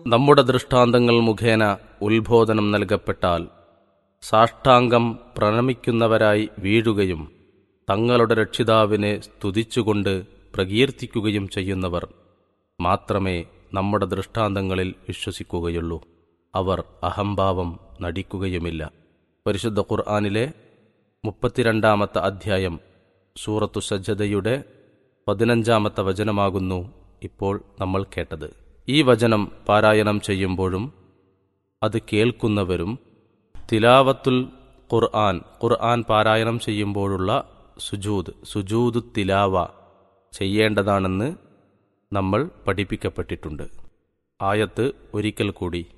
നമ്മുടെ ദൃഷ്ടാന്തങ്ങൾ മുഖേന ഉത്ബോധനം നൽകപ്പെട്ടാൽ സാഷ്ടാംഗം പ്രണമിക്കുന്നവരായി വീഴുകയും തങ്ങളുടെ രക്ഷിതാവിനെ സ്തുതിച്ചുകൊണ്ട് പ്രകീർത്തിക്കുകയും ചെയ്യുന്നവർ മാത്രമേ നമ്മുടെ ദൃഷ്ടാന്തങ്ങളിൽ വിശ്വസിക്കുകയുള്ളൂ അവർ അഹംഭാവം നടിക്കുകയുമില്ല പരിശുദ്ധ ഖുർആാനിലെ മുപ്പത്തിരണ്ടാമത്തെ അധ്യായം സൂറത്തു സജ്ജതയുടെ പതിനഞ്ചാമത്തെ വചനമാകുന്നു ഇപ്പോൾ നമ്മൾ കേട്ടത് ഈ വചനം പാരായണം ചെയ്യുമ്പോഴും അത് കേൾക്കുന്നവരും തിലാവത്തുൽ ഖുർആൻ ഖുർആൻ പാരായണം ചെയ്യുമ്പോഴുള്ള സുജൂദ് സുജൂദ് തിലാവ ചെയ്യേണ്ടതാണെന്ന് നമ്മൾ പഠിപ്പിക്കപ്പെട്ടിട്ടുണ്ട് ആയത്ത് ഒരിക്കൽ കൂടി